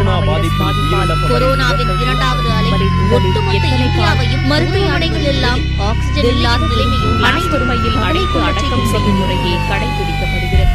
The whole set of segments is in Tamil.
கொரோனா பாதிப்பால் உயிரிழப்பவரின் கொரோனாவின் இரண்டாவது அலை ஒட்டுமொத்த இந்தியாவையும் மருத்துவமனைகள் எல்லாம் ஆக்சிஜன் இல்லாத நிலைமையும் அனைவரும் மையில் அடைத்து அடக்கம் செய்யும் முறையே கடைபிடிக்கப்படுகிறது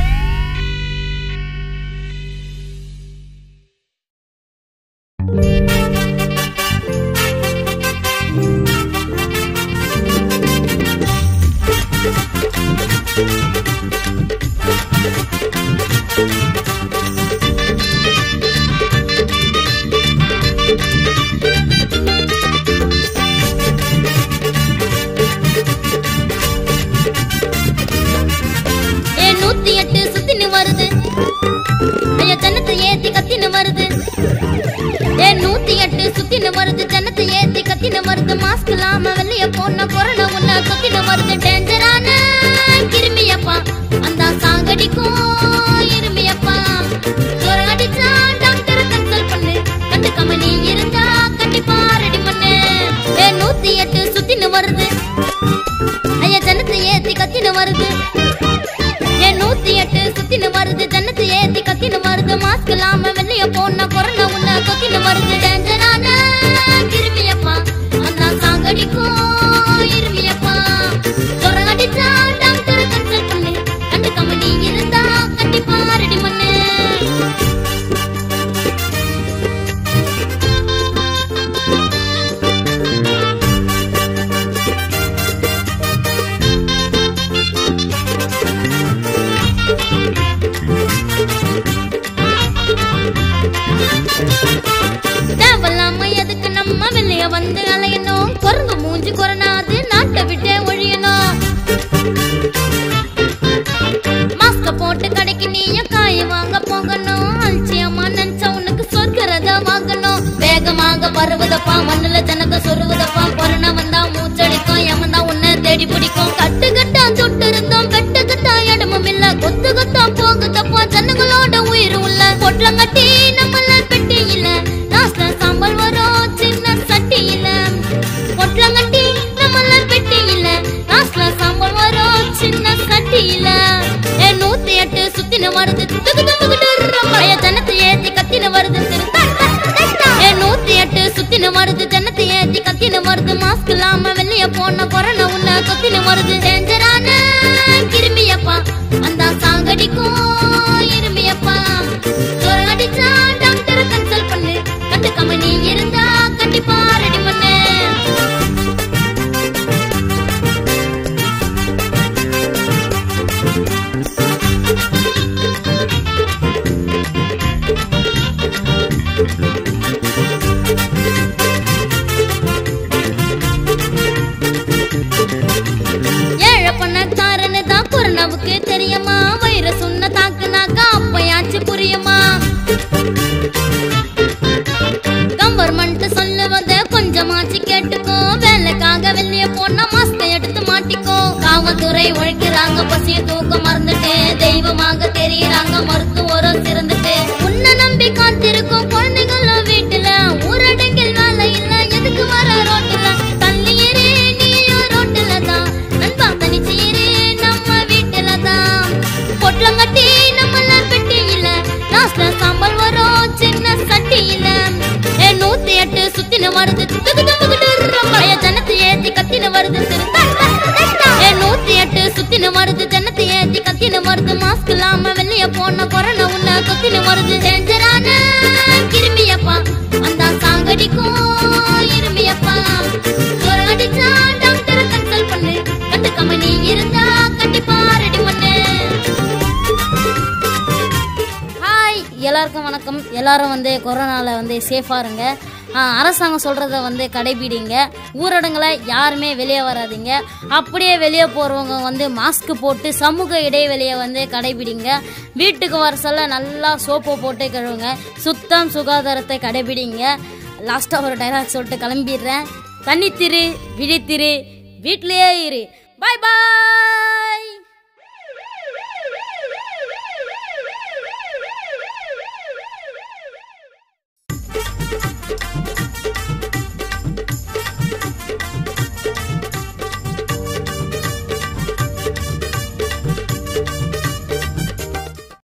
ஏ நூத்தி எட்டு சுத்தின்னு வருது ஐயா ஜன்னத்தை ஏத்தி கத்தின்னு வருது ஏ நூத்தி எட்டு சுத்தின்னு வருது ஜன்னத்தை ஏத்தி கத்தின்னு வருது மாஸ்க் இல்லாம வெளிய போன கொரோனா உன்ன கொத்தின்னு வருது டேஞ்சரான கிருமியப்பா அந்த சாங்கடிக்கும் இருமியப்பா ஜுரம் அடிச்சா டாக்டரை கன்சல்ட் பண்ணு கண்டுக்காம நீ இருந்தா கண்டிப்பா ரெடி பண்ணு ஏ நூத்தி எட்டு சுத்தின்னு வருது ஐயா ஜன்னத்தை ஏத்தி கத்தின்னு வருது ஏன் நூத்தி எட்டு சுத்தின்னு வருது ஜன்னத்து ஏத்தி கத்தின்னு வருது மாஸ்க் இல்லாம வெளிய போன கொரோனா உன்ன கொத்தின்னு வருது டேஞ்சரான கிருமியப்பா அந்த சாங்கடிக்கும் இருமியப்பா ஜுரம் அடிச்சா டாக்டரை கன்சல்ட் பண்ணு கண்டுக்காம நீ இருந்தா கண்டிப்பா ரெடி பண்ணு தேவையில்லாம எதுக்கு நம்ம வெளிய வந்து அலையணும் குரங்கு மூஞ்சி கொரோனாது நாட்டை விட்டே ஒழியணும் மாஸ்க போட்டு கடைக்கு நீயும் காய வாங்க போகணும் அலட்சியமா நினைச்ச உனக்கு சொர்க்கிறத வாங்கணும் வேகமாக பருவதப்பா மண்ணுல ஜனக சொருவதப்பா கொரோனா வந்தா மூச்சடிக்கும் எமந்தா உன்னை தேடி பிடிக்கும் கட்டு கட்டா தொட்டு இருந்தோம் வெட்டு கட்டா இடமும் இல்ல கொத்து கொத்தா போகுதப்பா ஜனங்களோட உயிர் உள்ள பொட்டலம் கட்டி நம்மள பெட்டி இல்ல லாஸ்ட்ல சாம்பல் வரும் சின்ன சட்டி இல்ல பொட்டலம் கட்டி நம்மள பெட்டி இல்ல லாஸ்ட்ல சாம்பல் வரும் சின்ன சட்டி இல்ல ஏ நூத்தி எட்டு சுத்தின வருது துக்கு துக்கு துக்கு பழைய ஜனத்தை ஏத்தி கத்தின வருது திரு ஏ நூத்தி எட்டு சுத்தின வருது ஜன்னத்தை ஏத்தி கத்தின வருது மாஸ்க் இல்லாம வெளிய போன கொரோனா உன்ன கொத்தின வருது டேஞ்சரான கிருமியப்பா அந்த சாங்கடிக்கும் இருமியப்பா ஜுரம் அடிச்சா டாக்டரை கன்சல்ட் பண்ணு கண்டுக்காம நீ இருந்தா கண்டிப்பா ரெடி பண்ணு ஏழை பண்ணக்காரன்னு தான் கொரோனாவுக்கு தெரியுமா வைரஸ் உன்ன தாக்குனாக்கா அப்பயாச்சும் புரியுமா கவர்மெண்ட் சொல்லுவத கொஞ்சமாச்சு கேட்டுக்கோ வேலைக்காக வெளிய போனா மாஸ்க் எடுத்து மாட்டிக்கோ காவல்துறை உழைக்கிறாங்க பசிய தூக்க மறந்துட்டு தெய்வமாக தெரியறாங்க மருத்துவரும் சிறந்துட்டு உன்னை நம்பி காத்திருக்கும் குழந்தைகளும் வீட்டுல ஊரடங்கில் வேலை இல்ல எதுக்கு வர ரோட்டுல தள்ளி ஏறு நீயும் ரோட்டுல தான் நண்பா தனிச்சு ஏறு நம்ம வீட்டுல தான் பொட்டலம் கட்டி நம்மள பெட்டி இல்ல லாஸ்ட்ல சாம்பல் வரும் சின்ன சட்டி இல்ல ஏ நூத்தி எட்டு சுத்தின வருது துக்கு துக்கு துக்கு பழைய ஜனத்தை ஏத்தி கத்தின வருது திரு ஏ நூத்தி எட்டு சுத்தின வருது ஜனத்தை ஏத்தி கத்தின வருது மாஸ்க் இல்லாம வெளிய போன கொரோனா உன்ன கொத்தின வருது டேஞ்சரான கிருமியப்பா அந்த சாங்கடிக்கும் இருமியப்பா ஜுரம் அடிச்சா டாக்டரை கன்சல்ட் பண்ணு கண்டுக்காம நீ இருந்தா கண்டிப்பா ரெடி பண்ணு ஹாய் எல்லாருக்கும் வணக்கம் எல்லாரும் வந்து கொரோனாவில் வந்து சேஃபாக இருங்க ஆ, அரசாங்கம் சொல்கிறத வந்து கடைபிடிங்க ஊரடங்களை யாருமே வெளியே வராதீங்க அப்படியே வெளியே போகிறவங்க வந்து மாஸ்க் போட்டு சமூக இடைவெளியை வந்து கடைபிடிங்க வீட்டுக்கு வர சொல்ல நல்லா சோப்பு போட்டு கழுவுங்க சுத்தம் சுகாதாரத்தை கடைபிடிங்க லாஸ்ட்டாக ஒரு டைலாக் சொல்லிட்டு கிளம்பிடுறேன் தனித்திரு விழித்திரு வீட்டிலேயே இரு பாய் பாய்